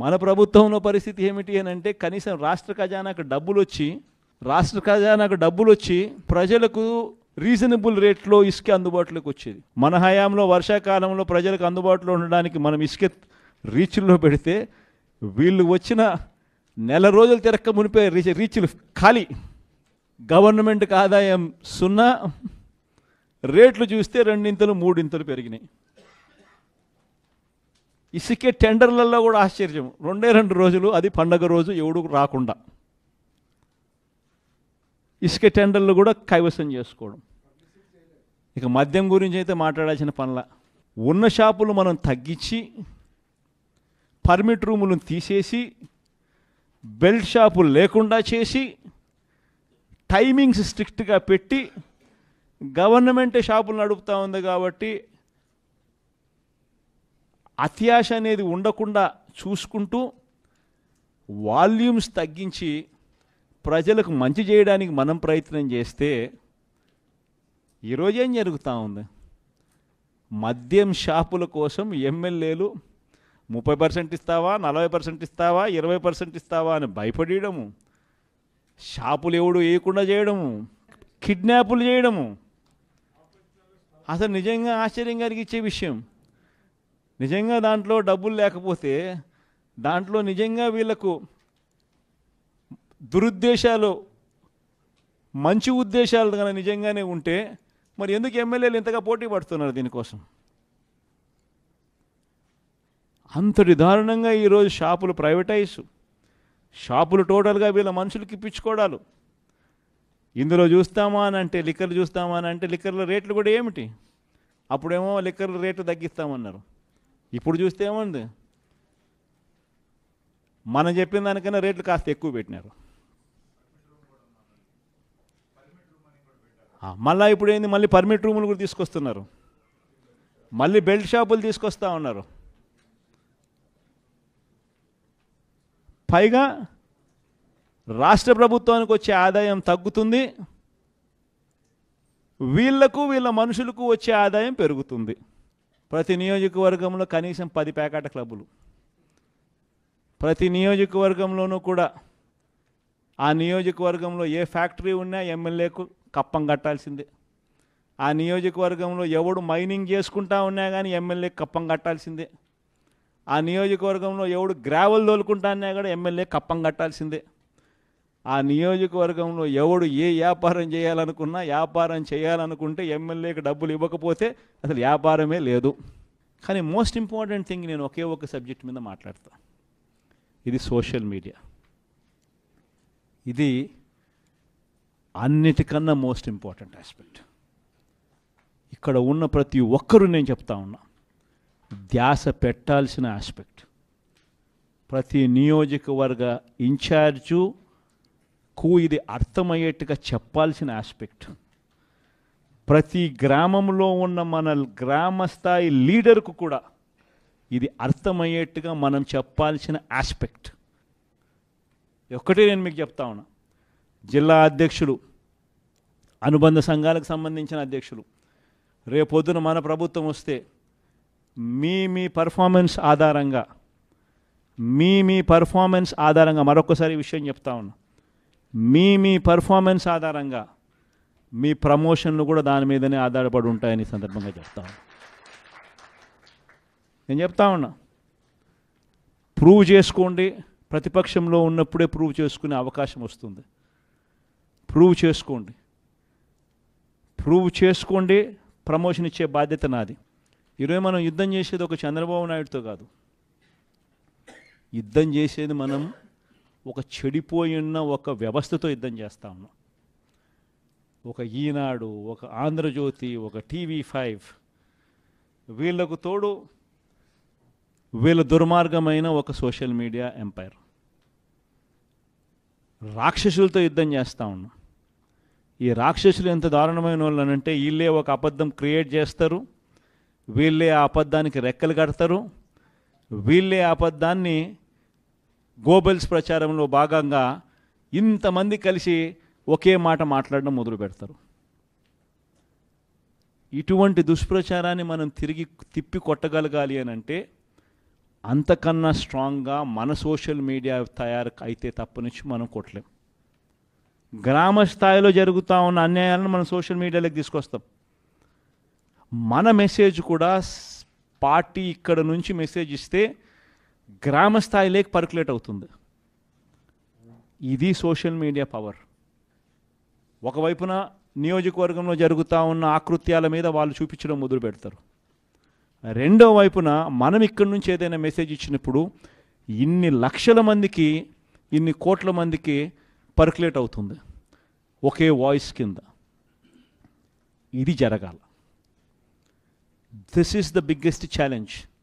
మన ప్రభుత్వంలో పరిస్థితి ఏమిటి అని అంటే కనీసం రాష్ట్ర ఖజానాకు డబ్బులు వచ్చి రాష్ట్ర ఖజానాకు డబ్బులు వచ్చి ప్రజలకు రీజనబుల్ రేట్లో ఇసుక అందుబాటులోకి వచ్చేది మన హయాంలో వర్షాకాలంలో ప్రజలకు అందుబాటులో ఉండడానికి మనం ఇసుక రీచ్ల్లో పెడితే వీళ్ళు వచ్చిన నెల రోజులు తిరక్క మునిపే రీచ్ రీచ్లు ఖాళీ గవర్నమెంట్కి ఆదాయం సున్నా రేట్లు చూస్తే రెండింతలు మూడింతలు పెరిగినాయి ఇసుకే టెండర్లలో కూడా ఆశ్చర్యం రెండే రెండు రోజులు అది పండగ రోజు ఎవడు రాకుండా ఇసుక టెండర్లు కూడా కైవసం చేసుకోవడం ఇక మద్యం గురించి అయితే మాట్లాడాల్సిన పనుల ఉన్న షాపులు మనం తగ్గించి పర్మిట్ రూములను తీసేసి బెల్ట్ షాపులు లేకుండా చేసి టైమింగ్స్ స్ట్రిక్ట్గా పెట్టి గవర్నమెంటే షాపులు నడుపుతూ ఉంది కాబట్టి అత్యాశ అనేది ఉండకుండా చూసుకుంటూ వాల్యూమ్స్ తగ్గించి ప్రజలకు మంచి చేయడానికి మనం ప్రయత్నం చేస్తే ఈరోజు ఏం జరుగుతూ ఉంది మద్యం షాపుల కోసం ఎమ్మెల్యేలు ముప్పై పర్సెంట్ ఇస్తావా నలభై పర్సెంట్ ఇస్తావా ఇరవై పర్సెంట్ ఇస్తావా అని భయపడేయడము షాపులు ఎవడు వేయకుండా చేయడము కిడ్నాపులు చేయడము అసలు నిజంగా ఆశ్చర్యం కలిగించే విషయం నిజంగా దాంట్లో డబ్బులు లేకపోతే దాంట్లో నిజంగా వీళ్ళకు దురుద్దేశాలు మంచి ఉద్దేశాలు కనుక నిజంగానే ఉంటే మరి ఎందుకు ఎమ్మెల్యేలు ఇంతగా పోటీ పడుతున్నారు దీనికోసం అంతటి దారుణంగా ఈరోజు షాపులు ప్రైవేటైజ్ షాపులు టోటల్గా వీళ్ళ మనుషులకి ఇప్పించుకోవడాలు ఇందులో చూస్తామా అని అంటే లిక్కర్లు చూస్తామా అని అంటే లిక్కర్ల రేట్లు కూడా ఏమిటి అప్పుడేమో లిక్కర్ల రేట్లు తగ్గిస్తామన్నారు ఇప్పుడు చూస్తే ఏముంది మనం చెప్పిన దానికన్నా రేట్లు కాస్త ఎక్కువ పెట్టినారు ఆ, మళ్ళా ఇప్పుడు ఏంది మళ్ళీ పర్మిట్ రూములు కూడా తీసుకొస్తున్నారు మళ్ళీ బెల్ట్ షాపులు తీసుకొస్తా ఉన్నారు పైగా రాష్ట్ర ప్రభుత్వానికి వచ్చే ఆదాయం తగ్గుతుంది వీళ్లకు వీళ్ళ మనుషులకు వచ్చే ఆదాయం పెరుగుతుంది ప్రతి నియోజకవర్గంలో కనీసం పది ప్యాకెట్ క్లబ్బులు ప్రతి నియోజకవర్గంలోనూ కూడా ఆ నియోజకవర్గంలో ఏ ఫ్యాక్టరీ ఉన్నా ఎమ్మెల్యేకు కప్పం కట్టాల్సిందే ఆ నియోజకవర్గంలో ఎవడు మైనింగ్ చేసుకుంటా ఉన్నా కానీ ఎమ్మెల్యేకి కప్పం కట్టాల్సిందే ఆ నియోజకవర్గంలో ఎవడు గ్రావెల్ తోలుకుంటా అన్నా కూడా ఎమ్మెల్యే కప్పం కట్టాల్సిందే ఆ నియోజకవర్గంలో ఎవడు ఏ వ్యాపారం చేయాలనుకున్నా వ్యాపారం చేయాలనుకుంటే ఎమ్మెల్యేకి డబ్బులు ఇవ్వకపోతే అసలు వ్యాపారమే లేదు కానీ మోస్ట్ ఇంపార్టెంట్ థింగ్ నేను ఒకే ఒక సబ్జెక్ట్ మీద మాట్లాడతా ఇది సోషల్ మీడియా ఇది అన్నిటికన్నా మోస్ట్ ఇంపార్టెంట్ ఆస్పెక్ట్ ఇక్కడ ఉన్న ప్రతి ఒక్కరూ నేను చెప్తా ఉన్నా ధ్యాస పెట్టాల్సిన ఆస్పెక్ట్ ప్రతి నియోజకవర్గ ఇన్ఛార్జు కు ఇది అర్థమయ్యేట్టుగా చెప్పాల్సిన ఆస్పెక్ట్ ప్రతి గ్రామంలో ఉన్న మన గ్రామ స్థాయి లీడర్కు కూడా ఇది అర్థమయ్యేట్టుగా మనం చెప్పాల్సిన ఆస్పెక్ట్ ఒక్కటే నేను మీకు చెప్తా ఉన్నా జిల్లా అధ్యక్షులు అనుబంధ సంఘాలకు సంబంధించిన అధ్యక్షులు రేపొద్దున మన ప్రభుత్వం వస్తే మీ మీ పర్ఫార్మెన్స్ ఆధారంగా మీ మీ పర్ఫార్మెన్స్ ఆధారంగా మరొకసారి ఈ విషయం చెప్తా ఉన్నా మీ మీ పర్ఫార్మెన్స్ ఆధారంగా మీ ప్రమోషన్లు కూడా దాని మీదనే ఆధారపడి ఉంటాయని ఈ సందర్భంగా చెప్తా ఉన్నా నేను చెప్తా ఉన్నా ప్రూవ్ చేసుకోండి ప్రతిపక్షంలో ఉన్నప్పుడే ప్రూవ్ చేసుకునే అవకాశం వస్తుంది ప్రూవ్ చేసుకోండి ప్రూవ్ చేసుకోండి ప్రమోషన్ ఇచ్చే బాధ్యత నాది ఈరోజు మనం యుద్ధం చేసేది ఒక చంద్రబాబు నాయుడుతో కాదు యుద్ధం చేసేది మనం ఒక చెడిపోయి ఉన్న ఒక వ్యవస్థతో యుద్ధం చేస్తా ఉన్నాం ఒక ఈనాడు ఒక ఆంధ్రజ్యోతి ఒక టీవీ ఫైవ్ వీళ్ళకు తోడు వీళ్ళ దుర్మార్గమైన ఒక సోషల్ మీడియా ఎంపైర్ రాక్షసులతో యుద్ధం చేస్తూ ఉన్నాం ఈ రాక్షసులు ఎంత దారుణమైన వాళ్ళు అంటే వీళ్ళే ఒక అబద్ధం క్రియేట్ చేస్తారు వీళ్ళే ఆ అబద్ధానికి రెక్కలు కడతారు వీళ్ళే ఆ అబద్ధాన్ని గోబెల్స్ ప్రచారంలో భాగంగా ఇంతమంది కలిసి ఒకే మాట మాట్లాడడం మొదలు పెడతారు ఇటువంటి దుష్ప్రచారాన్ని మనం తిరిగి తిప్పి కొట్టగలగాలి అని అంటే అంతకన్నా స్ట్రాంగ్గా మన సోషల్ మీడియా తయారు అయితే తప్ప నుంచి మనం కొట్టలేం గ్రామ స్థాయిలో జరుగుతూ ఉన్న అన్యాయాలను మనం సోషల్ మీడియాలోకి తీసుకొస్తాం మన మెసేజ్ కూడా స్- పార్టీ ఇక్కడ నుంచి మెసేజ్ ఇస్తే గ్రామ స్థాయిలోకి పర్కులేట్ అవుతుంది ఇది సోషల్ మీడియా పవర్ ఒకవైపున నియోజకవర్గంలో జరుగుతూ ఉన్న ఆకృత్యాల మీద వాళ్ళు చూపించడం మొదలు పెడతారు రెండో వైపున మనం ఇక్కడి నుంచి ఏదైనా మెసేజ్ ఇచ్చినప్పుడు ఇన్ని లక్షల మందికి ఇన్ని కోట్ల మందికి పర్కులేట్ అవుతుంది ఒకే వాయిస్ కింద ఇది జరగాల this is the biggest challenge